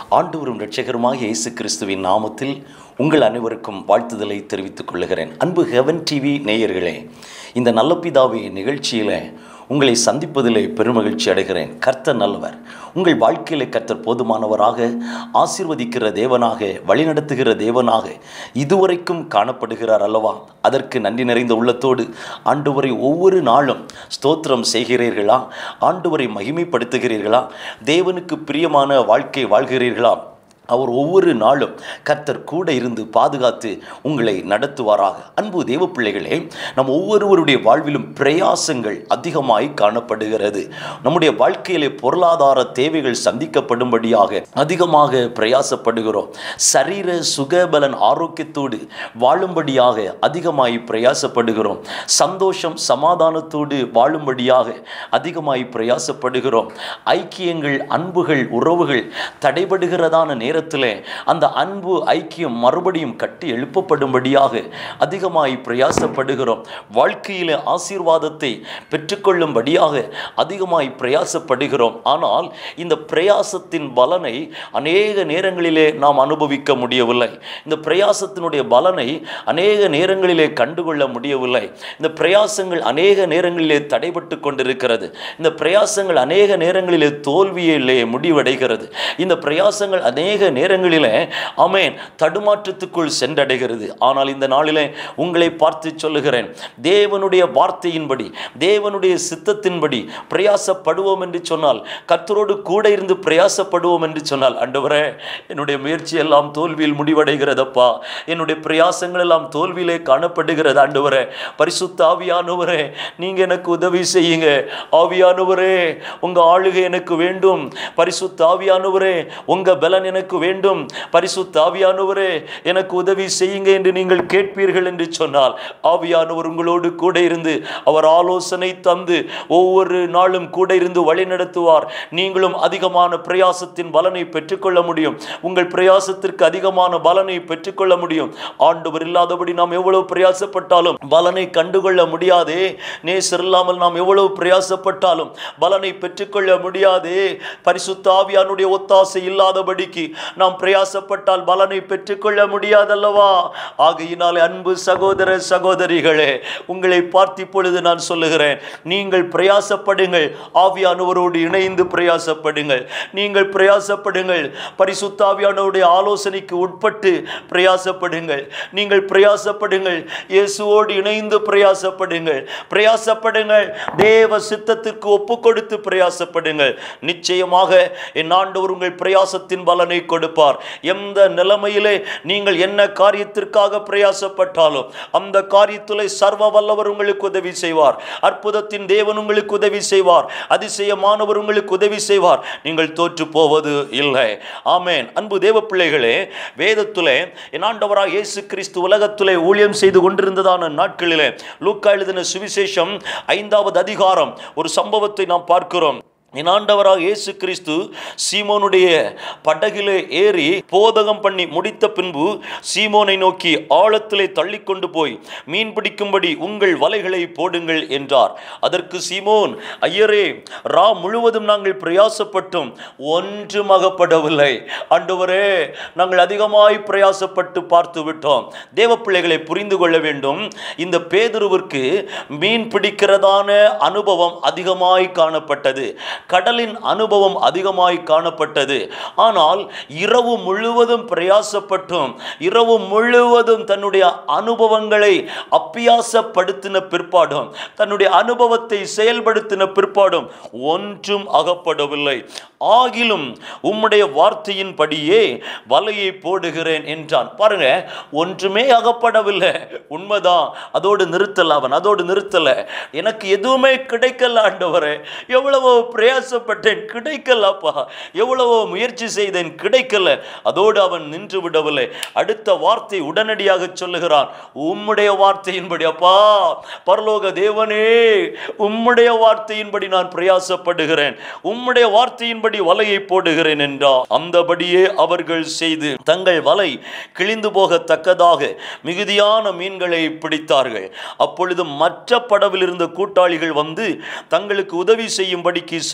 ஆண்டவரும் இரட்சகருமாகிய இயேசு கிறிஸ்துவின் நாமத்தில் உங்கள் அனைவருக்கும் வாழ்த்துதலை தெரிவித்துக் கொள்கிறேன் அன்பு ஹெவன் டிவி நேயர்களே இந்த நல்ல பிதாவே நிகழ்ச்சியில் உங்களை சந்திப்பதிலே பெருமகிழ்ச்சி அடைகிறேன் கர்த்தர் நல்லவர் உங்கள் வாழ்க்கையிலே கர்த்தர் போதுமானவராக ஆசீர்வதிக்கிற தேவனாக வழிநடத்துகிற தேவனாக இதுவரைக்கும் காணப்படுகிறார் அல்லவா அதற்கு நன்றி நிறைந்த உள்ளத்தோடு ஆண்டவரை ஒவ்வொரு நாளும் ஸ்தோத்திரம் செய்கிறீர்களா ஆண்டவரை மகிமைப்படுத்துகிறீர்களா தேவனுக்கு பிரியமான வாழ்க்கை வாழ்கிறீர்களா அவர் ஒவ்வொரு நாளும் கர்த்தர் கூட இருந்து பாதுகாத்து உங்களை நடத்துவாராக அன்பு தேவ பிள்ளைகளே நம் ஒவ்வொருவருடைய வாழ்விலும் பிரயாசங்கள் அதிகமாய் காணப்படுகிறது நம்முடைய வாழ்க்கையிலே பொருளாதார தேவைகள் சந்திக்கப்படும்படியாக அதிகமாக பிரயாசப்படுகிறோம் சரீர சுகபலன் ஆரோக்கியத்தோடு வாழும்படியாக அதிகமாய் பிரயாசப்படுகிறோம் சந்தோஷம் சமாதானத்தோடு வாழும்படியாக அதிகமாய் பிரயாசப்படுகிறோம் ஐக்கியங்கள் அன்புகள் உறவுகள் தடைபடுகிறதான நேரத்தில் அந்த அன்பு ஐக்கியம் மறுபடியும் கட்டி எழுப்பப்படும்படியாக அதிகமாய் பிரயாசப்படுகிறோம் வாழ்க்கையிலே ஆசீர்வாதத்தை பெற்றுக்கொள்ளும்படியாக அதிகமாய் பிரயாசப்படுகிறோம் ஆனால் இந்த பிரயாசத்தின் பலனை அநேக நேரங்களிலே நாம் அனுபவிக்க முடியவில்லை இந்த பிரயாசத்தினுடைய பலனை அநேக நேரங்களிலே கண்டுகொள்ள முடியவில்லை இந்த பிரயாசங்கள் அநேக நேரங்களிலே தடைபட்டு கொண்டிருக்கிறது இந்த பிரயாசங்கள் அநேக நேரங்களிலே தோல்வியிலே முடிவடைகிறது இந்த பிரயாசங்கள் அநேக நேரங்களிலே ஆமேன் தடுமாற்றத்துக்குள் சென்றடைகிறது ஆனால் இந்த நாளிலே உங்களை பார்த்து சொல்லுகிறேன் தேவனுடைய வார்த்தையின்படி தேவனுடைய சித்தத்தின்படி பிரயாசப்படுவோம் என்று சொன்னால் கர்த்தரோடு கூட இருந்து பிரயாசப்படுவோம் என்று சொன்னால் ஆண்டவரே என்னுடைய முயற்சி எல்லாம் தோல்வியில் முடிவடைகிறதப்பா என்னுடைய பிரயாசங்கள் எல்லாம் தோல்வியிலே காணப்படுகிறது ஆண்டவரே பரிசுத்த ஆவியானவரே நீங்க எனக்கு உதவி செய்யுங்க ஆவியானவரே உங்க ஆளுகை எனக்கு வேண்டும் பரிசுத்த ஆவியானவரே உங்க பலன் எனக்கு வேண்டும் பரிசுத்த ஆவியானவரே எனக்கு உதவி செய்யுங்க என்று நீங்கள் கேட்பீர்கள் என்று சொன்னால் ஆவியானவர் உங்களோடு கூட இருந்து அவர் ஆலோசனை தந்து ஒவ்வொரு நாளும் கூட இருந்து வழி நடத்துவார் நீங்களும் அதிகமான பிரயாசத்தின் பலனை பெற்றுக்கொள்ள முடியும் உங்கள் பிரயாசத்திற்கு அதிகமான பலனை பெற்றுக்கொள்ள முடியும் ஆண்டவர் இல்லாதபடி நாம் எவ்வளவு பிரயாசப்பட்டாலும் பலனை கண்டுகொள்ள முடியாதே நேசர் இல்லாமல் நாம் எவ்வளவு பிரயாசப்பட்டாலும் பலனை பெற்றுக்கொள்ள முடியாதே பரிசுத்த ஆவியானுடைய ஒத்தாசை இல்லாதபடிக்கு நாம் பிரயாசப்பட்டால் பலனை பெற்றுக்கொள்ள முடியாதல்லவா ஆகையினாலே அன்பு சகோதர சகோதரிகளே உங்களை பார்த்து இப்பொழுது நான் சொல்லுகிறேன் நீங்கள் பிரயாசப்படுங்கள் ஆவியானவரோடு இணைந்து பிரயாசப்படுங்கள் நீங்கள் பிரயாசப்படுங்கள் பரிசுத்த ஆவியானவருடைய ஆலோசனைக்கு உட்பட்டு பிரயாசப்படுங்கள் நீங்கள் பிரயாசப்படுங்கள் இயேசுவோடு இணைந்து பிரயாசப்படுங்கள் பிரயாசப்படுங்கள் தேவ சித்தத்திற்கு ஒப்பு கொடுத்து பிரயாசப்படுங்கள் நிச்சயமாக என் ஆண்டவர் உங்கள் பிரயாசத்தின் பலனை கொடுப்பார் எந்த நிலைமையிலே நீங்கள் என்ன காரியத்திற்காக பிரயாசப்பட்டாலும் அந்த காரியத்திலே சர்வ வல்லவர் உங்களுக்கு உதவி செய்வார் அற்புதத்தின் தேவன் உங்களுக்கு உதவி செய்வார் அதிசயமானவர் உங்களுக்கு உதவி செய்வார் நீங்கள் தோற்று போவது இல்லை ஆமேன் அன்பு தேவ பிள்ளைகளே வேதத்திலே என் ஆண்டவராக இயேசு கிறிஸ்து உலகத்திலே ஊழியம் செய்து கொண்டிருந்ததான நாட்களிலே லூக்கா எழுதின சுவிசேஷம் ஐந்தாவது அதிகாரம் ஒரு சம்பவத்தை நாம் பார்க்கிறோம் என் ஆண்டவராக இயேசு கிறிஸ்து சீமோனுடைய படகிலே ஏறி போதகம் பண்ணி முடித்த பின்பு சீமோனை நோக்கி ஆழத்திலே தள்ளி கொண்டு போய் மீன் பிடிக்கும்படி உங்கள் வலைகளை போடுங்கள் என்றார் அதற்கு சீமோன் ஐயரே ரா முழுவதும் நாங்கள் பிரயாசப்பட்டும் ஒன்றும் அகப்படவில்லை ஆண்டவரே நாங்கள் அதிகமாய் பிரயாசப்பட்டு பார்த்து விட்டோம் தேவ பிள்ளைகளை புரிந்து கொள்ள வேண்டும் இந்த பேதுருவிற்கு மீன் பிடிக்கிறதான அனுபவம் அதிகமாய் காணப்பட்டது கடலின் அனுபவம் அதிகமாய் காணப்பட்டது ஆனால் இரவு முழுவதும் பிரயாசப்பட்டும் இரவு முழுவதும் தன்னுடைய அனுபவங்களை அப்பியாசப்படுத்தின பிற்பாடும் தன்னுடைய அனுபவத்தை செயல்படுத்தின பிற்பாடும் ஒன்றும் அகப்படவில்லை ஆகிலும் உம்முடைய வார்த்தையின்படியே வலையை போடுகிறேன் என்றான் பாருங்க ஒன்றுமே அகப்படவில்லை உண்மைதான் அதோடு நிறுத்தல அவன் அதோடு நிறுத்தல எனக்கு எதுவுமே கிடைக்கல ஆண்டவரே எவ்வளவோ பிரயாசப்பட்டேன் கிடைக்கலப்பா எவ்வளவோ முயற்சி செய்தேன் கிடைக்கல அதோடு அவன் நின்று விடவில்லை அடுத்த வார்த்தை உடனடியாக சொல்லுகிறான் உம்முடைய வார்த்தையின்படி அப்பா பரலோக தேவனே உம்முடைய வார்த்தையின்படி நான் பிரயாசப்படுகிறேன் உம்முடைய வார்த்தையின்படி வலையை போடுகிறேன் என்றார் அந்தபடியே அவர்கள் செய்து தங்கள் வலை கிழிந்து போகத்தக்கதாக மிகுதியான மீன்களை பிடித்தார்கள் அப்பொழுது மற்ற படவில் இருந்த கூட்டாளிகள் வந்து தங்களுக்கு உதவி செய்யும்படிக்கு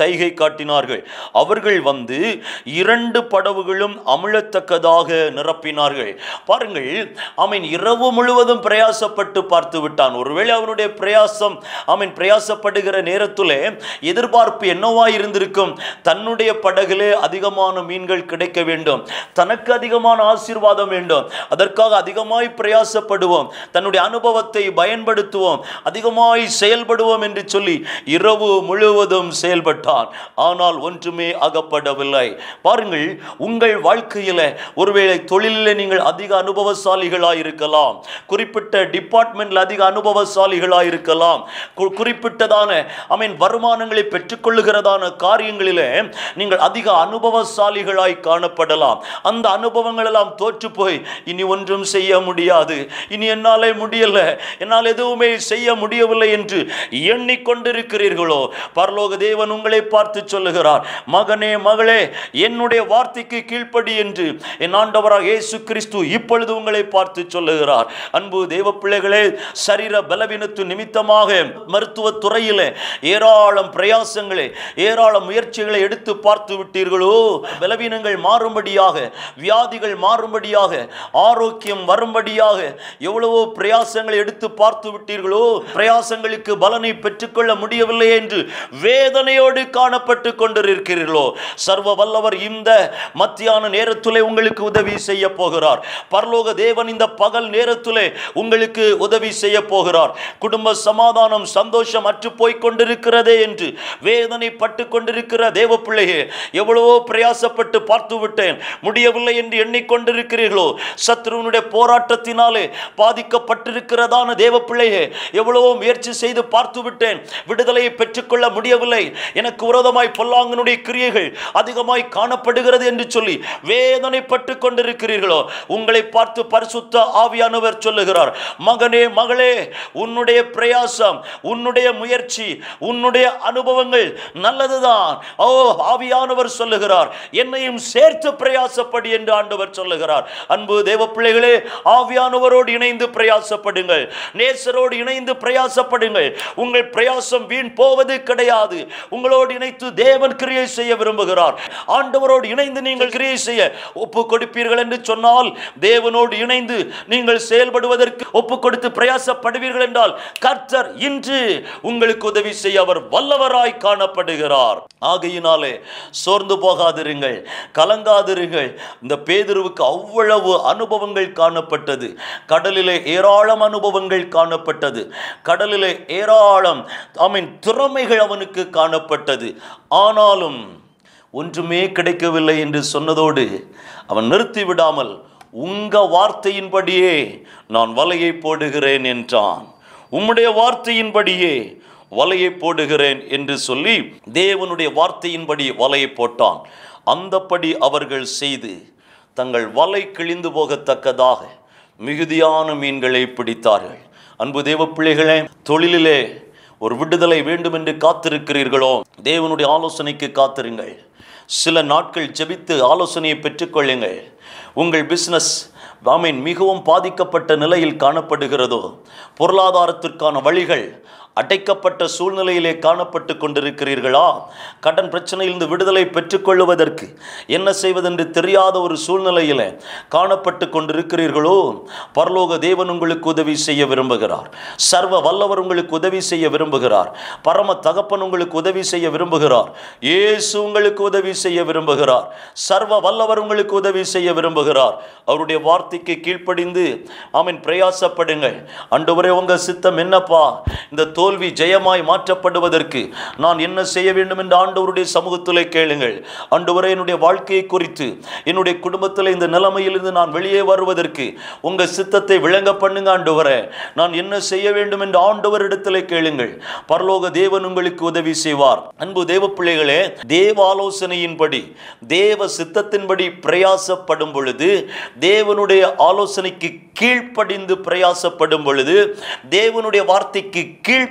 சைகை காட்டினார்கள் அவர்கள் வந்து இரண்டு படவுகளும் அமிழத்தக்கதாக நிரப்பினார்கள் பாருங்கள் அவன் இரவு முழுவதும் பிரயாசப்பட்டு பார்த்து விட்டான் ஒருவேளை அவனுடைய பிரயாசம் அவன் பிரயாசப்படுகிற நேரத்திலே எதிர்பார்ப்பு என்னவா இருந்திருக்கும் தன்னுடைய படகிலே அதிகமான மீன்கள் கிடைக்க வேண்டும் தனக்கு அதிகமான ஆசீர்வாதம் வேண்டும் அதற்காக அதிகமாய் பிரயாசப்படுவோம் தன்னுடைய அனுபவத்தை பயன்படுத்துவோம் அதிகமாய் செயல்படுவோம் என்று சொல்லி இரவு முழுவதும் செயல்பட்டான் ஆனால் ஒன்றுமே அகப்படவில்லை பாருங்கள் உங்கள் வாழ்க்கையில ஒருவேளை தொழிலில் நீங்கள் அதிக அனுபவசாலிகளாய் இருக்கலாம் குறிப்பிட்ட டிபார்ட்மெண்ட்ல அதிக அனுபவசாலிகளாய் இருக்கலாம் கு- குறிப்பிட்டதான ஐ மீன் வருமானங்களை பெற்றுக்கொள்ளுகிறதான காரியங்களிலே நீங்கள் அதிக அனுபவசாலிகளாய் காணப்படலாம் அந்த அனுபவங்கள் எல்லாம் தோற்று போய் இனி ஒன்றும் செய்ய முடியாது இனி என்னாலே முடியல என்னால் எதுவுமே செய்ய முடியவில்லை என்று எண்ணிக்கொண்டிருக்கிறீர்களோ பரலோக தேவன் உங்களை பார்த்து சொல்லுகிறார் மகனே மகளே என்னுடைய வார்த்தைக்கு கீழ்ப்படி என்று என் ஆண்டவராக இயேசு கிறிஸ்து இப்பொழுது உங்களை பார்த்து சொல்லுகிறார் அன்பு தேவ பிள்ளைகளே சரீர பலவீனத்து நிமித்தமாக மருத்துவ துறையிலே ஏராளம் பிரயாசங்களை ஏராளம் முயற்சிகளை எடுத்து பார்த்து விட்டீர்களோ பலவீனங்கள் மாறும்படியாக வியாதிகள் மாறும்படியாக ஆரோக்கியம் வரும்படியாக எவ்வளவோ பிரயாசங்களை எடுத்து பார்த்து விட்டீர்களோ பிரயாசங்களுக்கு பலனை பெற்றுக்கொள்ள முடியவில்லை என்று வேதனையோடு காணப்பட்டு கொண்டிருக்கிறீர்களோ சர்வ வல்லவர் இந்த மத்தியான நேரத்திலே உங்களுக்கு உதவி செய்ய போகிறார் பரலோக தேவன் இந்த பகல் நேரத்திலே உங்களுக்கு உதவி செய்ய போகிறார் குடும்ப சமாதானம் சந்தோஷம் அற்று போய் கொண்டிருக்கிறதே என்று வேதனைப்பட்டு கொண்டிருக்கிற தேவ பிள்ளையே எவ்வளவோ பிரயாசப்பட்டு பார்த்து விட்டேன் முடியவில்லை என்று எண்ணிக்கொண்டிருக்கிறீர்களோ சத்ருவனுடைய போராட்டத்தினாலே பாதிக்கப்பட்டிருக்கிறதான தேவ பிள்ளையே எவ்வளவோ முயற்சி செய்து பார்த்து விட்டேன் விடுதலையை பெற்றுக்கொள்ள முடியவில்லை எனக்கு விரோதமாய் பொல்லாங்கனுடைய கிரியைகள் அதிகமாய் காணப்படுகிறது என்று சொல்லி வேதனைப்பட்டு கொண்டிருக்கிறீர்களோ உங்களை பார்த்து பரிசுத்த ஆவியானவர் சொல்லுகிறார் மகனே மகளே உன்னுடைய பிரயாசம் உன்னுடைய முயற்சி உன்னுடைய அனுபவங்கள் நல்லதுதான் ஓ ஆவியானவர் சொல்லுகிறார் என்னையும் சேர்த்து பிரயாசப்படி என்று ஆண்டவர் சொல்லுகிறார் அன்பு தேவ பிள்ளைகளே ஆவியானவரோடு இணைந்து பிரயாசப்படுங்கள் நேசரோடு இணைந்து பிரயாசப்படுங்கள் உங்கள் பிரயாசம் வீண் போவது கிடையாது உங்களோடு இணைத்து தேவன் கிரியை செய்ய விரும்புகிறார் ஆண்டவரோடு இணைந்து நீங்கள் கிரியை செய்ய ஒப்பு கொடுப்பீர்கள் என்று சொன்னால் தேவனோடு இணைந்து நீங்கள் செயல்படுவதற்கு ஒப்பு கொடுத்து பிரயாசப்படுவீர்கள் என்றால் கர்த்தர் இன்று உங்களுக்கு உதவி செய்ய அவர் வல்லவராய் காணப்படுகிறார் ஆகையினாலே சோர்ந்து போகாதிருங்கள் கலங்காதிருங்கள் இந்த பேதுருவுக்கு அவ்வளவு அனுபவங்கள் காணப்பட்டது கடலிலே ஏராளம் அனுபவங்கள் காணப்பட்டது கடலிலே ஏராளம் ஐ மீன் திறமைகள் அவனுக்கு காணப்பட்டது ஆனாலும் ஒன்றுமே கிடைக்கவில்லை என்று சொன்னதோடு அவன் நிறுத்தி விடாமல் உங்க வார்த்தையின்படியே நான் வலையை போடுகிறேன் என்றான் உம்முடைய வார்த்தையின்படியே வலையை போடுகிறேன் என்று சொல்லி தேவனுடைய வார்த்தையின்படி வலையை போட்டான் அந்தப்படி அவர்கள் செய்து தங்கள் வலை கிழிந்து போகத்தக்கதாக மிகுதியான மீன்களை பிடித்தார்கள் அன்பு தேவ பிள்ளைகளே தொழிலிலே ஒரு விடுதலை வேண்டும் என்று காத்திருக்கிறீர்களோ தேவனுடைய ஆலோசனைக்கு காத்திருங்கள் சில நாட்கள் ஜெபித்து ஆலோசனையை பெற்றுக்கொள்ளுங்கள் உங்கள் பிஸ்னஸ் மீன் மிகவும் பாதிக்கப்பட்ட நிலையில் காணப்படுகிறதோ பொருளாதாரத்திற்கான வழிகள் அடைக்கப்பட்ட சூழ்நிலையிலே காணப்பட்டு கொண்டிருக்கிறீர்களா கடன் பிரச்சனையிலிருந்து விடுதலை பெற்றுக்கொள்வதற்கு என்ன செய்வதென்று தெரியாத ஒரு சூழ்நிலையில் காணப்பட்டு கொண்டிருக்கிறீர்களோ பரலோக தேவன் உங்களுக்கு உதவி செய்ய விரும்புகிறார் சர்வ வல்லவர் உங்களுக்கு உதவி செய்ய விரும்புகிறார் பரம தகப்பன் உங்களுக்கு உதவி செய்ய விரும்புகிறார் இயேசு உங்களுக்கு உதவி செய்ய விரும்புகிறார் சர்வ வல்லவர் உங்களுக்கு உதவி செய்ய விரும்புகிறார் அவருடைய வார்த்தைக்கு கீழ்ப்படிந்து ஆமென் பிரயாசப்படுங்கள் அன்றுவரே உங்க சித்தம் என்னப்பா இந்த தோல்வி ஜெயமாய் மாற்றப்படுவதற்கு நான் என்ன செய்ய வேண்டும் என்று ஆண்டவருடைய சமூகத்திலே கேளுங்கள் ஆண்டவரே என்னுடைய வாழ்க்கையை குறித்து என்னுடைய குடும்பத்தில் இந்த நிலைமையிலிருந்து நான் வெளியே வருவதற்கு உங்க சித்தத்தை விளங்க பண்ணுங்க ஆண்டவரே நான் என்ன செய்ய வேண்டும் என்று ஆண்டவரிடத்திலே கேளுங்கள் பரலோக தேவன் உங்களுக்கு உதவி செய்வார் அன்பு தேவ பிள்ளைகளே தேவ ஆலோசனையின்படி தேவ சித்தத்தின்படி பிரயாசப்படும் பொழுது தேவனுடைய ஆலோசனைக்கு கீழ்ப்படிந்து பிரயாசப்படும் பொழுது தேவனுடைய வார்த்தைக்கு கீழ்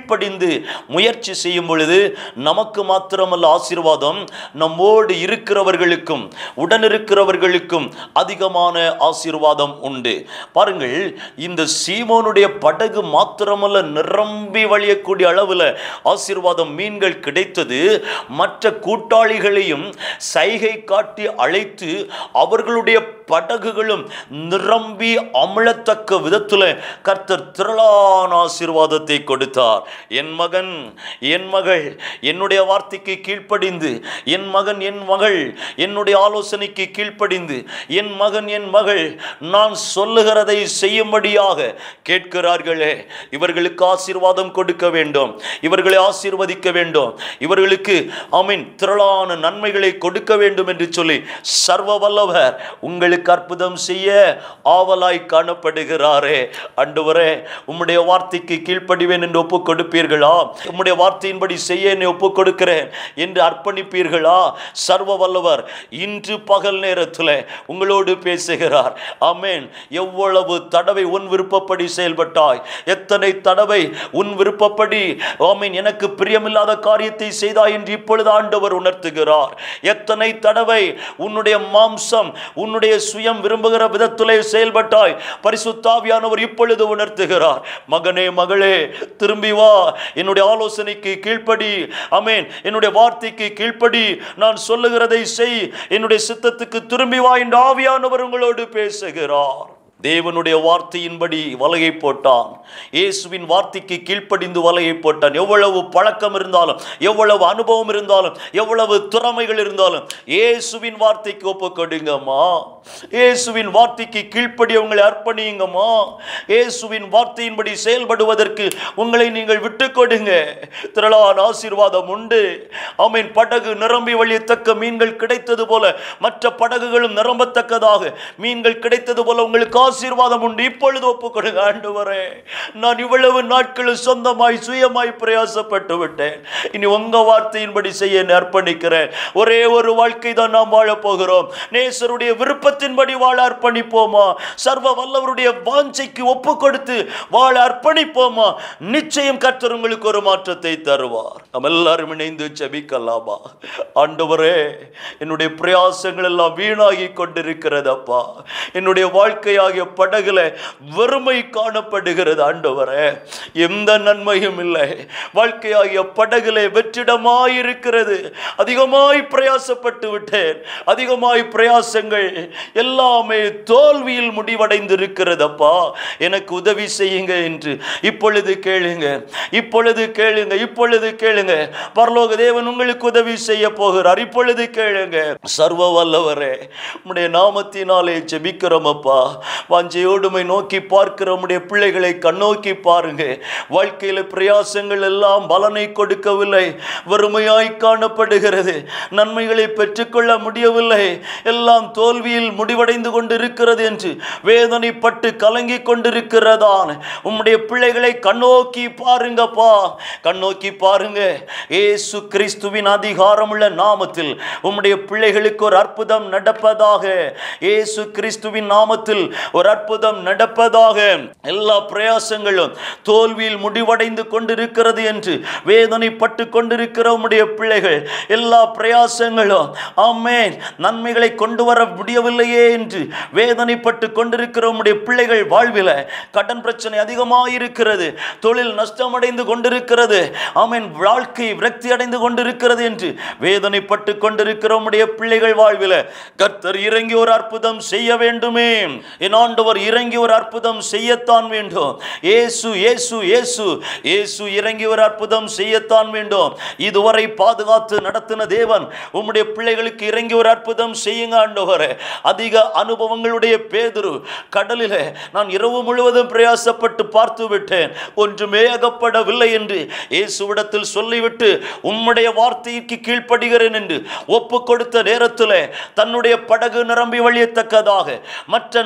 கீழ்ப்படிந்து முயற்சி செய்யும் பொழுது நமக்கு மாத்திரமல்ல ஆசீர்வாதம் நம்மோடு இருக்கிறவர்களுக்கும் உடனிருக்கிறவர்களுக்கும் அதிகமான ஆசீர்வாதம் உண்டு பாருங்கள் இந்த சீமோனுடைய படகு மாத்திரமல்ல நிரம்பி வழியக்கூடிய அளவில் ஆசீர்வாதம் மீன்கள் கிடைத்தது மற்ற கூட்டாளிகளையும் சைகை காட்டி அழைத்து அவர்களுடைய படகுகளும் நிரம்பி அமிழத்தக்க விதத்தில் கர்த்தர் திரளான ஆசீர்வாதத்தை கொடுத்தார் என் மகன் என் மகள் என்னுடைய வார்த்தைக்கு கீழ்ப்படிந்து என் மகன் என் மகள் என்னுடைய ஆலோசனைக்கு கீழ்ப்படிந்து என் மகன் என் மகள் நான் சொல்லுகிறதை செய்யும்படியாக கேட்கிறார்களே இவர்களுக்கு ஆசீர்வாதம் கொடுக்க வேண்டும் இவர்களை ஆசீர்வதிக்க வேண்டும் இவர்களுக்கு ஆமீன் திரளான நன்மைகளை கொடுக்க வேண்டும் என்று சொல்லி சர்வ வல்லவர் உங்களுக்கு அற்புதம் செய்ய ஆவலாய் காணப்படுகிறாரே அண்டுவரே உம்முடைய வார்த்தைக்கு கீழ்ப்படிவேன் என்று ஒப்புக் கொடுப்பீர்களா உம்முடைய வார்த்தையின்படி செய்ய என்னை ஒப்புக் கொடுக்கிறேன் என்று அர்ப்பணிப்பீர்களா சர்வ வல்லவர் இன்று பகல் நேரத்தில் உங்களோடு பேசுகிறார் ஆமென் எவ்வளவு தடவை உன் விருப்பப்படி செயல்பட்டாய் எத்தனை தடவை உன் விருப்பப்படி ஆமீன் எனக்கு பிரியமில்லாத காரியத்தை செய்தாய் என்று இப்பொழுது ஆண்டவர் உணர்த்துகிறார் எத்தனை தடவை உன்னுடைய மாம்சம் உன்னுடைய சுயம் விரும்புகிற விதத்திலே செயல்பட்டாய் பரிசுத்தாவியானவர் இப்பொழுது உணர்த்துகிறார் மகனே மகளே திரும்பி வா என்னுடைய ஆலோசனைக்கு கீழ்ப்படி அமேன் என்னுடைய வார்த்தைக்கு கீழ்ப்படி நான் சொல்லுகிறதை செய் என்னுடைய சித்தத்துக்கு திரும்பி வா என்று ஆவியானவர் உங்களோடு பேசுகிறார் தேவனுடைய வார்த்தையின்படி வலையை போட்டான் இயேசுவின் வார்த்தைக்கு கீழ்ப்படிந்து வலையை போட்டான் எவ்வளவு பழக்கம் இருந்தாலும் எவ்வளவு அனுபவம் இருந்தாலும் எவ்வளவு திறமைகள் இருந்தாலும் இயேசுவின் வார்த்தைக்கு ஒப்பு கொடுங்கம்மா இயேசுவின் வார்த்தைக்கு கீழ்ப்படி உங்களை அர்ப்பணியுங்கம்மா இயேசுவின் வார்த்தையின்படி செயல்படுவதற்கு உங்களை நீங்கள் விட்டு கொடுங்க திரளான ஆசீர்வாதம் உண்டு ஆமீன் படகு நிரம்பி வழியத்தக்க மீன்கள் கிடைத்தது போல மற்ற படகுகளும் நிரம்பத்தக்கதாக மீன்கள் கிடைத்தது போல உங்களுக்கு ஆசீர்வாதம் உண்டு இப்பொழுது ஒப்புக்கொடுங்க ஆண்டவரே நான் இவ்வளவு நாட்களும் சொந்தமாய் சுயமாய் பிரயாசப்பட்டு விட்டேன் இனி உங்க வார்த்தையின்படி செய்ய என்னை அர்ப்பணிக்கிறேன் ஒரே ஒரு வாழ்க்கை தான் நாம் வாழப் போகிறோம் நேசருடைய விருப்பத்தின்படி வாழ அர்ப்பணிப்போமா சர்வ வல்லவருடைய வாஞ்சைக்கு ஒப்பு கொடுத்து வாழ அர்ப்பணிப்போமா நிச்சயம் கர்த்தர் உங்களுக்கு ஒரு மாற்றத்தை தருவார் நம்ம எல்லாரும் இணைந்து ஜெபிக்கலாமா ஆண்டவரே என்னுடைய பிரயாசங்கள் எல்லாம் வீணாகி கொண்டிருக்கிறதப்பா என்னுடைய வாழ்க்கையாகிய படகுல வெறுமை காணப்படுகிறது ஆண்டவரே எந்த நன்மையும் இல்லை வாழ்க்கையாகிய படகுல வெற்றிடமாயிருக்கிறது அதிகமாய் பிரயாசப்பட்டு விட்டேன் அதிகமாய் பிரயாசங்கள் எல்லாமே தோல்வியில் முடிவடைந்திருக்கிறதப்பா எனக்கு உதவி செய்யுங்க என்று இப்பொழுது கேளுங்க இப்பொழுது கேளுங்க இப்பொழுது கேளுங்க பரலோக தேவன் உங்களுக்கு உதவி செய்ய போகிறார் இப்பொழுது கேளுங்க சர்வ வல்லவரே உம்முடைய நாமத்தினாலே ஜெபிக்கிறோம் அப்பா வாஞ்சையோடுமை நோக்கி பார்க்கிற உம்முடைய பிள்ளைகளை கண்ணோக்கி பாருங்க வாழ்க்கையில பிரயாசங்கள் எல்லாம் பலனை கொடுக்கவில்லை வறுமையாய் காணப்படுகிறது நன்மைகளை பெற்றுக்கொள்ள முடியவில்லை எல்லாம் தோல்வியில் முடிவடைந்து கொண்டிருக்கிறது என்று வேதனைப்பட்டு கலங்கி கொண்டிருக்கிறதான் உம்முடைய பிள்ளைகளை கண்ணோக்கி பாருங்கப்பா கண்ணோக்கி பாருங்க ஏசு கிறிஸ்துவின் அதிகாரமுள்ள நாமத்தில் உம்முடைய பிள்ளைகளுக்கு ஒரு அற்புதம் நடப்பதாக ஏசு கிறிஸ்துவின் நாமத்தில் ஒரு அற்புதம் நடப்பதாக எல்லா பிரயாசங்களும் தோல்வியில் முடிவடைந்து கொண்டிருக்கிறது என்று வேதனைப்பட்டு கொண்டிருக்கிற உம்முடைய பிள்ளைகள் எல்லா பிரயாசங்களும் ஆமென் நன்மைகளை கொண்டு வர முடியவில்லையே என்று வேதனைப்பட்டு கொண்டிருக்கிற உம்முடைய பிள்ளைகள் வாழ்வில கடன் பிரச்சனை அதிகமாக இருக்கிறது தொழில் நஷ்டமடைந்து கொண்டிருக்கிறது ஆமென் வாழ்க்கை விரக்தி அடைந்து கொண்டிருக்கிறது என்று வேதனைப்பட்டு கொண்டிருக்கிற உம்முடைய பிள்ளைகள் வாழ்வில கர்த்தர் இறங்கி ஒரு அற்புதம் செய்ய வேண்டுமே என் ஆண்டவர் இறங்கி ஒரு அற்புதம் செய்யத்தான் வேண்டும் இயேசு இயேசு இயேசு இயேசு இறங்கி ஒரு அற்புதம் செய்யத்தான் வேண்டும் இதுவரை பாதுகாத்து நடத்தின தேவன் உம்முடைய பிள்ளைகளுக்கு இறங்கி ஒரு அற்புதம் செய்யுங்க ஆண்டவரே அதிக அனுபவங்களுடைய பேதுரு கடலிலே நான் இரவு முழுவதும் பிரயாசப்பட்டு பார்த்து விட்டேன் ஒன்றுமே அகப்படவில்லை என்று இயேசுவிடத்தில் சொல்லிவிட்டு உம்முடைய வார்த்தைக்கு கீழ்ப்படுகிறேன் என்று ஒப்பு கொடுத்த நேரத்தில் தன்னுடைய படகு நிரம்பி வழியத்தக்கதாக மற்ற நண்பர்களுடைய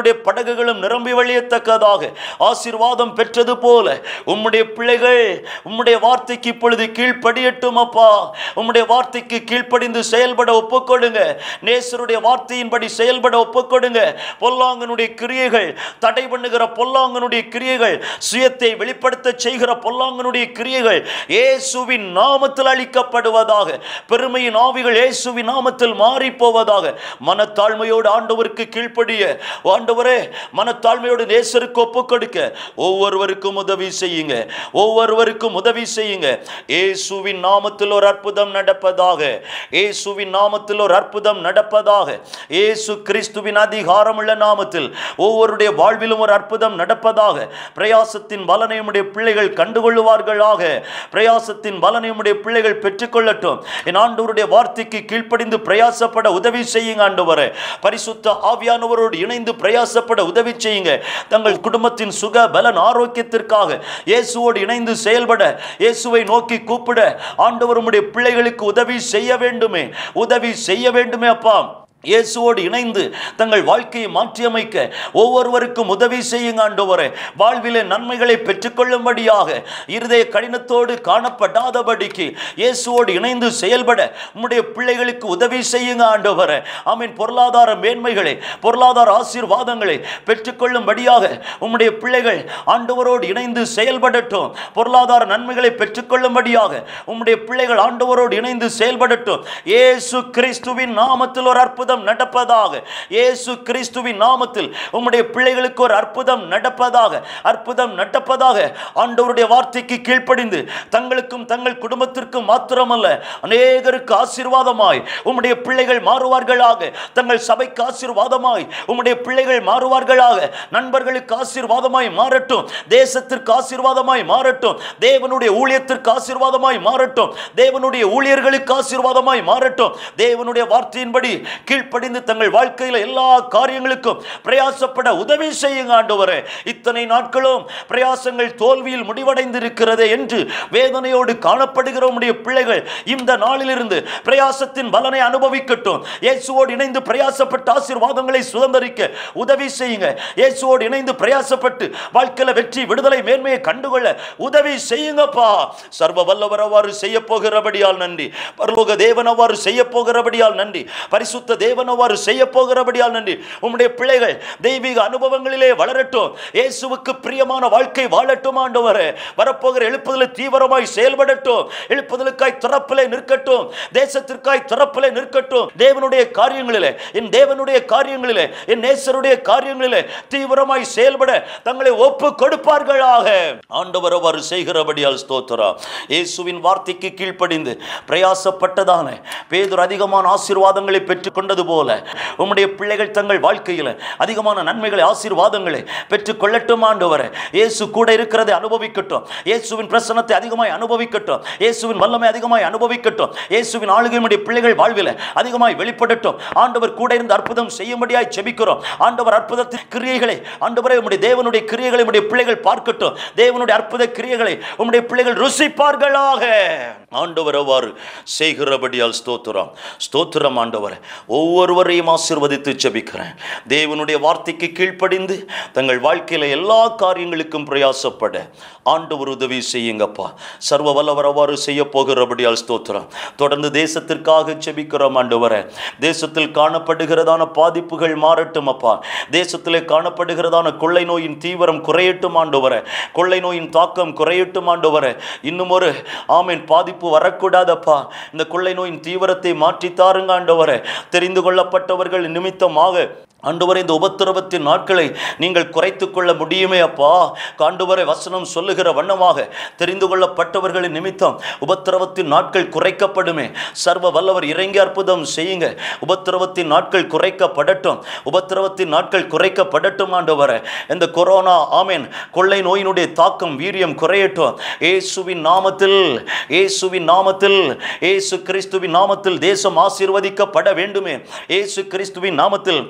ஒவ்வொருடைய படகுகளும் நிரம்பி வழியத்தக்கதாக ஆசீர்வாதம் பெற்றது போல உம்முடைய பிள்ளைகள் உம்முடைய வார்த்தைக்கு இப்பொழுது கீழ்ப்படியட்டும் அப்பா உம்முடைய வார்த்தைக்கு கீழ்ப்படிந்து செயல்பட ஒப்புக்கொடுங்க நேசருடைய வார்த்தையின்படி செயல்பட ஒப்புக்கொடுங்க பொல்லாங்கனுடைய கிரியைகள் தடை பண்ணுகிற பொல்லாங்கனுடைய கிரியைகள் சுயத்தை வெளிப்படுத்த செய்கிற பொல்லாங்கனுடைய கிரியைகள் இயேசுவின் நாமத்தில் அளிக்கப்படுவதாக பெருமையின் ஆவிகள் இயேசுவின் நாமத்தில் மாறி போவதாக மனத்தாழ்மையோடு ஆண்டவருக்கு கீழ்ப்படிய ஆண்டவரே மனத்தாழ்மையோடு நேசருக்கு ஒப்புக்கொடுக்க ஒவ்வொருவருக்கும் உதவி செய்யுங்க ஒவ்வொருவருக்கும் உதவி செய்யுங்க இயேசுவின் நாமத்தில் ஒரு அற்புதம் நடப்பதாக இயேசுவின் நாமத்தில் ஒரு அற்புதம் நடப்பதாக இயேசு கிறிஸ்துவின் அதிகாரமுள்ள நாமத்தில் ஒவ்வொருடைய வாழ்விலும் ஒரு அற்புதம் நடப்பதாக பிரயாசத்தின் பலனை உம்முடைய பிள்ளைகள் கண்டுகொள்ளுவார்களாக பிரயாசத்தின் பலனை உம்முடைய பிள்ளைகள் பெற்றுக்கொள்ளட்டும் என் ஆண்டவருடைய வார்த்தைக்கு கீழ்ப்படிந்து பிரயாசப்பட உதவி செய்யுங்க ஆண்டவரே பரிசுத்த ஆவியானவரோடு இணைந்து பிரயாசப்பட உதவி செய்யுங்க தங்கள் குடும்பத்தின் சுக பலன் ஆரோக்கியத்திற்காக இயேசுவோடு இணைந்து செயல்பட இயேசுவை நோக்கி கூப்பிட ஆண்டவர் உம்முடைய பிள்ளைகளுக்கு உதவி செய்ய வேண்டுமே உதவி செய்ய வேண்டுமே அப்பா இயேசுவோடு இணைந்து தங்கள் வாழ்க்கையை மாற்றியமைக்க ஒவ்வொருவருக்கும் உதவி செய்யுங்க ஆண்டவரே வாழ்விலே நன்மைகளை பெற்றுக்கொள்ளும்படியாக இருதய கடினத்தோடு காணப்படாதபடிக்கு இயேசுவோடு இணைந்து செயல்பட உம்முடைய பிள்ளைகளுக்கு உதவி செய்யுங்க ஆண்டவரே ஆமீன் பொருளாதார மேன்மைகளை பொருளாதார ஆசீர்வாதங்களை பெற்றுக்கொள்ளும்படியாக உம்முடைய பிள்ளைகள் ஆண்டவரோடு இணைந்து செயல்படட்டும் பொருளாதார நன்மைகளை பெற்றுக்கொள்ளும்படியாக உம்முடைய பிள்ளைகள் ஆண்டவரோடு இணைந்து செயல்படட்டும் இயேசு கிறிஸ்துவின் நாமத்தில் ஒரு அற்புதம் நடப்பதாக இயேசு கிறிஸ்துவின் நாமத்தில் உம்முடைய பிள்ளைகளுக்கு ஒரு அற்புதம் நடப்பதாக அற்புதம் நடப்பதாக ஆண்டவருடைய வார்த்தைக்கு கீழ்ப்படிந்து தங்களுக்கும் தங்கள் குடும்பத்திற்கும் மாத்திரமல்ல அநேகருக்கு ஆசீர்வாதமாய் உம்முடைய பிள்ளைகள் மாறுவார்களாக தங்கள் சபைக்கு ஆசீர்வாதமாய் உம்முடைய பிள்ளைகள் மாறுவார்களாக நண்பர்களுக்கு ஆசீர்வாதமாய் மாறட்டும் தேசத்திற்கு ஆசீர்வாதமாய் மாறட்டும் தேவனுடைய ஊழியத்திற்கு ஆசீர்வாதமாய் மாறட்டும் தேவனுடைய ஊழியர்களுக்கு ஆசீர்வாதமாய் மாறட்டும் தேவனுடைய வார்த்தையின்படி கீழ்ப்படிந்து தங்கள் வாழ்க்கையில் எல்லா காரியங்களுக்கும் பிரயாசப்பட உதவி செய்யுங்க ஆண்டவரே இத்தனை நாட்களும் பிரயாசங்கள் தோல்வியில் முடிவடைந்திருக்கிறதே என்று வேதனையோடு காணப்படுகிற உம்முடைய பிள்ளைகள் இந்த நாளிலிருந்து பிரயாசத்தின் பலனை அனுபவிக்கட்டும் இயேசுவோடு இணைந்து பிரயாசப்பட்ட ஆசீர்வாதங்களை சுதந்திரிக்க உதவி செய்யுங்க இயேசுவோடு இணைந்து பிரயாசப்பட்டு வாழ்க்கையில வெற்றி விடுதலை மேன்மையை கண்டுகொள்ள உதவி செய்யுங்கப்பா சர்வ வல்லவர் அவ்வாறு செய்ய போகிறபடியால் நன்றி பரலோக தேவன் அவ்வாறு செய்ய போகிறபடியால் நன்றி பரிசுத்த தேவன் அவ்வாறு செய்ய போகிறபடியால் நன்றி உம்முடைய பிள்ளைகள் தெய்வீக அனுபவங்களிலே வளரட்டும் இயேசுவுக்கு பிரியமான வாழ்க்கை வாழட்டும் ஆண்டவரே வரப்போகிற எழுப்புதல் தீவிரமாய் செயல்படட்டும் எழுப்புதலுக்காய் திறப்பிலே நிற்கட்டும் தேசத்திற்காய் திறப்பிலே நிற்கட்டும் தேவனுடைய காரியங்களிலே என் தேவனுடைய காரியங்களிலே என் நேசருடைய காரியங்களிலே தீவிரமாய் செயல்பட தங்களை ஒப்பு கொடுப்பார்களாக ஆண்டவர் அவ்வாறு செய்கிறபடியால் ஸ்தோத்திரா இயேசுவின் வார்த்தைக்கு கீழ்ப்படிந்து பிரயாசப்பட்டதான பேதுரு அதிகமான ஆசீர்வாதங்களை பெற்றுக்கொண்டது போல உம்முடைய பிள்ளைகள் தங்கள் வாழ்க்கையில் அதிகமான நன்மைகளை ஆசீர்வாதங்களை பெற்றுக் கொள்ளட்டும் ஆண்டவரே இயேசு கூட இருக்கிறதை அனுபவிக்கட்டும் இயேசுவின் பிரசனத்தை அதிகமாய் அனுபவிக்கட்டும் இயேசுவின் வல்லமை அதிகமாய் அனுபவிக்கட்டும் இயேசுவின் ஆளுகை உம்முடைய பிள்ளைகள் வாழ்வில் அதிகமாய் வெளிப்படட்டும் ஆண்டவர் கூட இருந்து அற்புதம் செய்யும்படியாய் செபிக்கிறோம் ஆண்டவர் அற்புதத்தின் கிரியைகளை ஆண்டவரே உம்முடைய தேவனுடைய கிரியைகளை உம்முடைய பிள்ளைகள் பார்க்கட்டும் தேவனுடைய அற்புத கிரியைகளை உம்முடைய பிள்ளைகள் ருசிப்பார்களாக ஆண்டவர் அவ்வாறு செய்கிறபடியால் ஸ்தோத்திரம் ஸ்தோத்திரம் ஆண்டவர் ஒவ்வொருவரையும் ஆசீர்வதித்து ஜெபிக்கிறேன் தேவனுடைய வார்த்தைக்கு கீழ்ப்படிந்து தங்கள் வாழ்க்கையில் எல்லா காரியங்களுக்கும் பிரயாசப்பட ஆண்டவர் உதவி செய்யுங்கப்பா சர்வ வல்லவர் அவ்வாறு செய்ய போகிறபடியால் ஸ்தோத்திரம் தொடர்ந்து தேசத்திற்காக ஜெபிக்கிறோம் ஆண்டவரே தேசத்தில் காணப்படுகிறதான பாதிப்புகள் மாறட்டும் அப்பா தேசத்திலே காணப்படுகிறதான கொள்ளை நோயின் தீவிரம் குறையட்டும் ஆண்டவரே கொள்ளை நோயின் தாக்கம் குறையட்டும் ஆண்டவரே இன்னும் ஒரு ஆமீன் பாதிப்பு வரக்கூடாதப்பா இந்த கொள்ளை நோயின் தீவிரத்தை மாற்றி தாருங்க ஆண்டவரே தெரிந்து கொள்ளப்பட்டவர்கள் நிமித்தமாக ஆண்டவரே இந்த உபத்திரவத்தின் நாட்களை நீங்கள் குறைத்து கொள்ள முடியுமே அப்பா ஆண்டவரை வசனம் சொல்லுகிற வண்ணமாக தெரிந்து கொள்ளப்பட்டவர்களின் நிமித்தம் உபத்திரவத்தின் நாட்கள் குறைக்கப்படுமே சர்வ வல்லவர் இறங்கி அற்புதம் செய்யுங்க உபத்திரவத்தின் நாட்கள் குறைக்கப்படட்டும் உபத்திரவத்தின் நாட்கள் குறைக்கப்படட்டும் ஆண்டவரே இந்த கொரோனா ஆமேன் கொள்ளை நோயினுடைய தாக்கம் வீரியம் குறையட்டும் இயேசுவின் நாமத்தில் இயேசுவின் நாமத்தில் இயேசு கிறிஸ்துவின் நாமத்தில் தேசம் ஆசீர்வதிக்கப்பட வேண்டுமே இயேசு கிறிஸ்துவின் நாமத்தில் தேச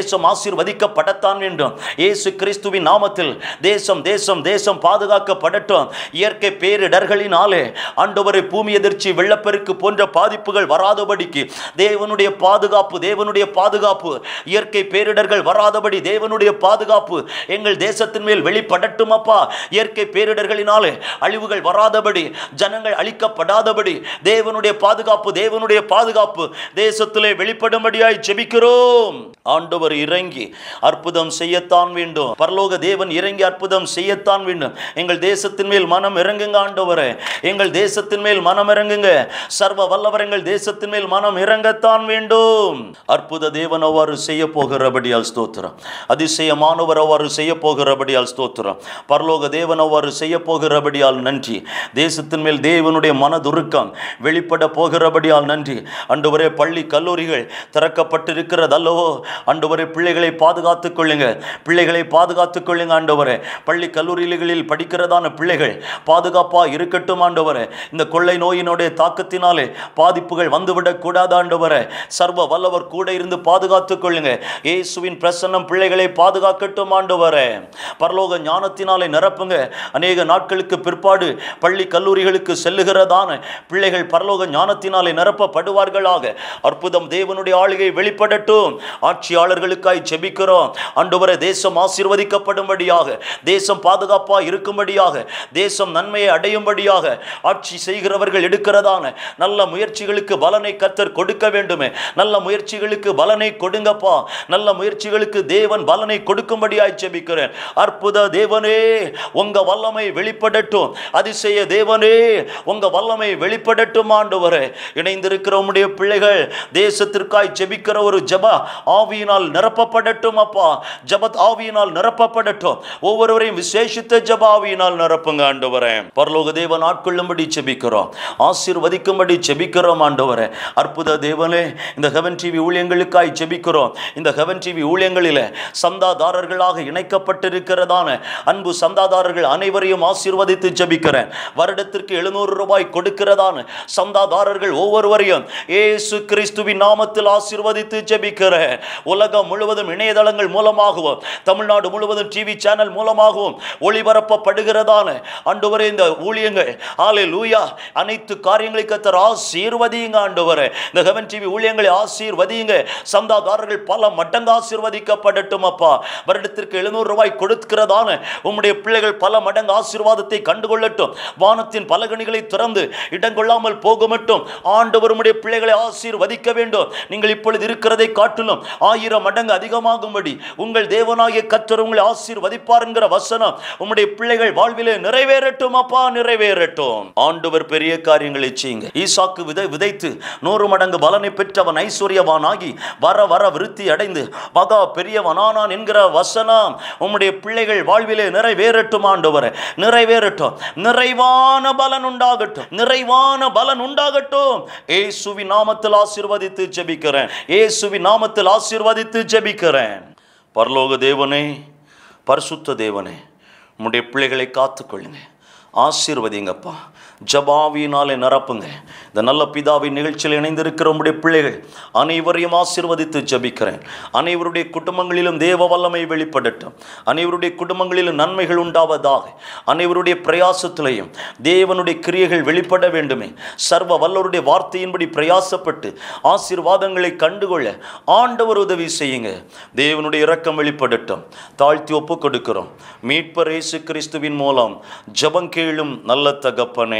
தேசம் ஆசீர்வதிக்கப்படத்தான் வேண்டும் இயேசு கிறிஸ்துவின் நாமத்தில் தேசம் தேசம் தேசம் பாதுகாக்கப்படட்டும் இயற்கை பேரிடர்களினாலே ஆண்டவரை பூமி எதிர்ச்சி வெள்ளப்பெருக்கு போன்ற பாதிப்புகள் வராதபடிக்கு தேவனுடைய பாதுகாப்பு தேவனுடைய பாதுகாப்பு இயற்கை பேரிடர்கள் வராதபடி தேவனுடைய பாதுகாப்பு எங்கள் தேசத்தின் மேல் வெளிப்படட்டும் அப்பா இயற்கை பேரிடர்களினாலே அழிவுகள் வராதபடி ஜனங்கள் அழிக்கப்படாதபடி தேவனுடைய பாதுகாப்பு தேவனுடைய பாதுகாப்பு தேசத்திலே வெளிப்படும்படியாய் ஜெபிக்கிறோம் ஆண்டவர் இறங்கி அற்புதம் செய்யத்தான் வேண்டும் பரலோக தேவன் இறங்கி அற்புதம் செய்யத்தான் வேண்டும் எங்கள் தேசத்தின் மேல் மனம் இறங்குங்க ஆண்டவரே எங்கள் தேசத்தின் மேல் மனம் இறங்குங்க சர்வ வல்லவர் எங்கள் தேசத்தின் மேல் மனம் இறங்கத்தான் வேண்டும் அற்புத தேவன் அவ்வாறு செய்ய போகிறபடியால் ஸ்தோத்திரம் அதிசயமானவர் அவ்வாறு செய்ய போகிறபடியால் ஸ்தோத்திரம் பரலோக தேவன் அவ்வாறு செய்ய போகிறபடியால் நன்றி தேசத்தின் மேல் தேவனுடைய மனதுருக்கம் வெளிப்பட போகிறபடியால் நன்றி அன்றுவரே பள்ளி கல்லூரிகள் திறக்கப்பட்டிருக்கிறதல்லவோ அன்றுவரே பிள்ளைகளை பாதுகாத்துக் கொள்ளுங்க பிள்ளைகளை பாதுகாத்துக் கொள்ளுங்க ஆண்டவரே பள்ளி கல்லூரிகளில் படிக்கிறதான பிள்ளைகள் பாதுகாப்பாக இருக்கட்டும் ஆண்டவரே இந்த கொள்ளை நோயினுடைய தாக்கத்தினாலே பாதிப்புகள் வந்துவிடக் கூடாது ஆண்டவரே சர்வ வல்லவர் கூட இருந்து பாதுகாத்துக் கொள்ளுங்க இயேசுவின் பிரசன்னம் பிள்ளைகளை பாதுகாக்கட்டும் ஆண்டவரே பரலோக ஞானத்தினாலே நிரப்புங்க அநேக நாட்களுக்கு பிற்பாடு பள்ளி கல்லூரிகளுக்கு செல்லுகிறதான பிள்ளைகள் பரலோக ஞானத்தினாலே நிரப்பப்படுவார்களாக அற்புதம் தேவனுடைய ஆளுகை வெளிப்படட்டும் ஆட்சியாளர்களுக்காய் ஜெபிக்கிறோம் ஆண்டவரே தேசம் ஆசீர்வதிக்கப்படும்படியாக தேசம் பாதுகாப்பா இருக்கும்படியாக தேசம் நன்மையை அடையும்படியாக ஆட்சி செய்கிறவர்கள் எடுக்கிறதான நல்ல முயற்சிகளுக்கு பலனை கத்தர் கொடுக்க வேண்டுமே நல்ல முயற்சிகளுக்கு பலனை கொடுங்கப்பா நல்ல முயற்சிகளுக்கு தேவன் பலனை கொடுக்கும்படியாய் ஜெபிக்கிறேன் அற்புத தேவனே உங்க வல்லமை வெளிப்படட்டும் அதிசய தேவனே உங்க வல்லமை வெளிப்படட்டும் ஆண்டவரே இணைந்திருக்கிற உம்முடைய பிள்ளைகள் தேசத்திற்காய் ஜெபிக்கிற ஒரு ஜெப ஆவியினால் நிரப்பப்படட்டும் அப்பா ஜெபத் ஆவியினால் நிரப்பப்படட்டும் ஒவ்வொருவரையும் விசேஷித்த ஜெப ஆவியினால் நிரப்புங்க ஆண்டவரே பரலோக தேவன் ஆட்கொள்ளும்படி ஜெபிக்கிறோம் ஆசீர்வதிக்கும்படி ஜெபிக்கிறோம் ஆண்டவரே அற்புத தேவனே இந்த ஹெவன் டிவி ஊழியங்களுக்காய் ஜெபிக்கிறோம் இந்த ஹெவன் டிவி ஊழியங்களில் சந்தாதாரர்களாக இணைக்கப்பட்டிருக்கிறதான அன்பு சந்தாதாரர்கள் அனைவரையும் ஆசீர்வதித்து ஜெபிக்கிறேன் வருடத்திற்கு எழுநூறு ரூபாய் கொடுக்கிறதான சந்தாதாரர்கள் ஒவ்வொருவரையும் இயேசு கிறிஸ்துவின் நாமத்தில் ஆசீர்வதித்து ஜெபிக்கிறேன் உலகம் முழுவதும் இணையதளங்கள் மூலமாகவும் தமிழ்நாடு முழுவதும் டிவி சேனல் மூலமாகவும் ஒளிபரப்பப்படுகிறதான ஆண்டவரே இந்த ஊழியங்கள் ஆலே லூயா அனைத்து காரியங்களை கத்தர் ஆசீர்வதியுங்க ஆண்டவரே இந்த ஹெவன் டிவி ஊழியங்களை ஆசீர்வதியுங்க சந்தாதாரர்கள் பல மடங்கு ஆசீர்வதிக்கப்படட்டும் அப்பா வருடத்திற்கு எழுநூறு ரூபாய் கொடுக்கிறதான உம்முடைய பிள்ளைகள் பல மடங்கு ஆசீர்வாதத்தை கண்டுகொள்ளட்டும் வானத்தின் பலகணிகளை திறந்து இடங்கொள்ளாமல் போக மட்டும் ஆண்டவர் உம்முடைய பிள்ளைகளை ஆசீர்வதிக்க வேண்டும் நீங்கள் இப்பொழுது இருக்கிறதை காட்டிலும் ஆயிரம் மடங்கு அதிகமாகும்படி உங்கள் தேவனாகிய கத்தர் உங்களை ஆசீர்வதிப்பார் என்கிற வசனம் உம்முடைய பிள்ளைகள் வாழ்விலே நிறைவேறட்டும் அப்பா நிறைவேறட்டும் ஆண்டவர் பெரிய காரியங்களை செய்யுங்க ஈசாக்கு விதை விதைத்து நூறு மடங்கு பலனை பெற்றவன் ஐஸ்வர்யவானாகி வர வர விருத்தி அடைந்து மகா பெரியவனானான் என்கிற வசனம் உம்முடைய பிள்ளைகள் வாழ்விலே நிறைவேறட்டும் ஆண்டவரே நிறைவேறட்டும் நிறைவான பலன் உண்டாகட்டும் நிறைவான பலன் உண்டாகட்டும் ஏசுவின் நாமத்தில் ஆசீர்வதித்து ஜெபிக்கிறேன் ஏசுவின் நாமத்தில் ஆசீர்வதித்து ஜெபிக்கிறேன் பரலோக தேவனே பரிசுத்த தேவனே உம்முடைய பிள்ளைகளை காத்துக்கொள்ளுங்க ஆசீர்வதிங்கப்பா ஜபாவியினாலே நிரப்புங்க இந்த நல்ல பிதாவின் நிகழ்ச்சியில் இணைந்திருக்கிற உம்முடைய பிள்ளைகள் அனைவரையும் ஆசீர்வதித்து ஜபிக்கிறேன் அனைவருடைய குடும்பங்களிலும் தேவ வல்லமை வெளிப்படட்டும் அனைவருடைய குடும்பங்களிலும் நன்மைகள் உண்டாவதாக அனைவருடைய பிரயாசத்திலையும் தேவனுடைய கிரியைகள் வெளிப்பட வேண்டுமே சர்வ வல்லவருடைய வார்த்தையின்படி பிரயாசப்பட்டு ஆசீர்வாதங்களை கண்டுகொள்ள ஆண்டவர் உதவி செய்யுங்க தேவனுடைய இரக்கம் வெளிப்படட்டும் தாழ்த்தி ஒப்பு கொடுக்கிறோம் மீட்பர் இயேசு கிறிஸ்துவின் மூலம் ஜபம் கேளும் நல்ல தகப்பனே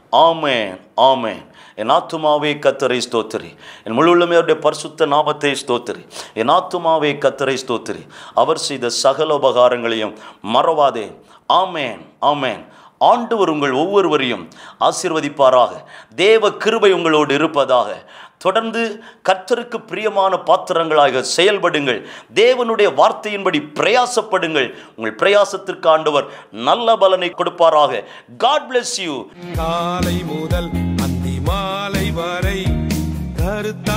ஆமென் ஆமென் என் ஆத்துமாவே கத்தரை ஸ்தோத்திரி என் முழுவதுமே அவருடைய பரிசுத்த நாமத்தை ஸ்தோத்திரி என் ஆத்துமாவே கத்தரை ஸ்தோத்திரி அவர் செய்த சகல உபகாரங்களையும் மறவாதே ஆமேன் ஆமேன் ஆண்டவர் உங்கள் ஒவ்வொருவரையும் ஆசீர்வதிப்பாராக தேவ கிருபை உங்களோடு இருப்பதாக தொடர்ந்து கர்த்தருக்கு பிரியமான பாத்திரங்களாக செயல்படுங்கள் தேவனுடைய வார்த்தையின்படி பிரயாசப்படுங்கள் உங்கள் பிரயாசத்திற்கு ஆண்டவர் நல்ல பலனை கொடுப்பாராக காட் bless யூ காலை முதல் அந்தி மாலை வரை கருத்த